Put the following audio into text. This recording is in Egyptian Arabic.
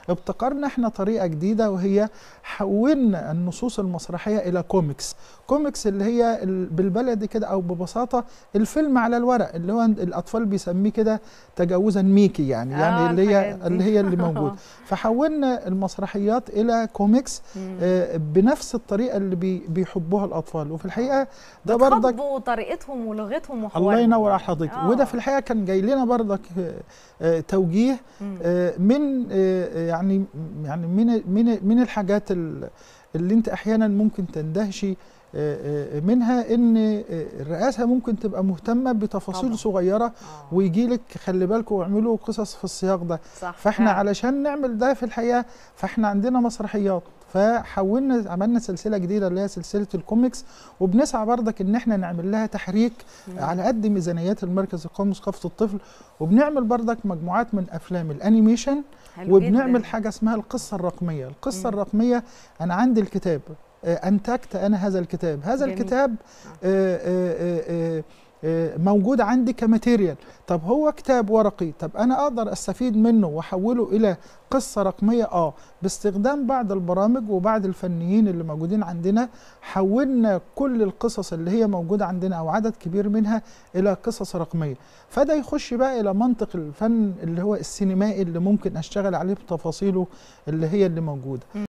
ابتكرنا احنا طريقه جديده وهي حولنا النصوص المسرحيه الى كوميكس كوميكس اللي هي ال- بالبلدي كده او ببساطه الفيلم على الورق اللي هو الاطفال بيسميه كده تجاوزا ميكي يعني آه، يعني اللي هي الحاجات دي. اللي هي اللي موجود فحولنا المسرحيات الى كوميكس آه، بنفس الطريقه اللي بي بيحبوها الاطفال وفي الحقيقه ده برضك بتخاطبوا طريقتهم ولغتهم الله وحوارهم ينور على حضرتك آه. وده في الحقيقه كان جاي لنا برضك آه، آه، توجيه مم. آه، من آه، يعني يعني من من من الحاجات ال- اللي انت احيانا ممكن تندهشي آه، آه، منها ان آه، الرئاسه ممكن تبقى مهتمه بتفاصيل طبعاً. صغيره آه. ويجي لك خلي بالكم واعملوا قصص في السياق ده صح فاحنا فعلاً. علشان نعمل ده في الحقيقه فاحنا عندنا مسرحيات فحولنا عملنا سلسله جديده اللي هي سلسله الكوميكس وبنسعى برضك ان احنا نعمل لها تحريك مم. على قد ميزانيات المركز القومي لثقافه الطفل وبنعمل برضك مجموعات من افلام الانيميشن حلو وبنعمل جداً. حاجه اسمها القصه الرقميه القصه مم. الرقميه انا عندي الكتاب آه، انتجت انا هذا الكتاب هذا جميل. الكتاب آه، آه، آه، آه، موجود عندي كماتيريال طب هو كتاب ورقي طب انا اقدر استفيد منه واحوله الى قصه رقميه اه باستخدام بعض البرامج وبعض الفنيين اللي موجودين عندنا حولنا كل القصص اللي هي موجوده عندنا او عدد كبير منها الى قصص رقميه فده يخش بقى الى منطق الفن اللي هو السينمائي اللي ممكن اشتغل عليه بتفاصيله اللي هي اللي موجوده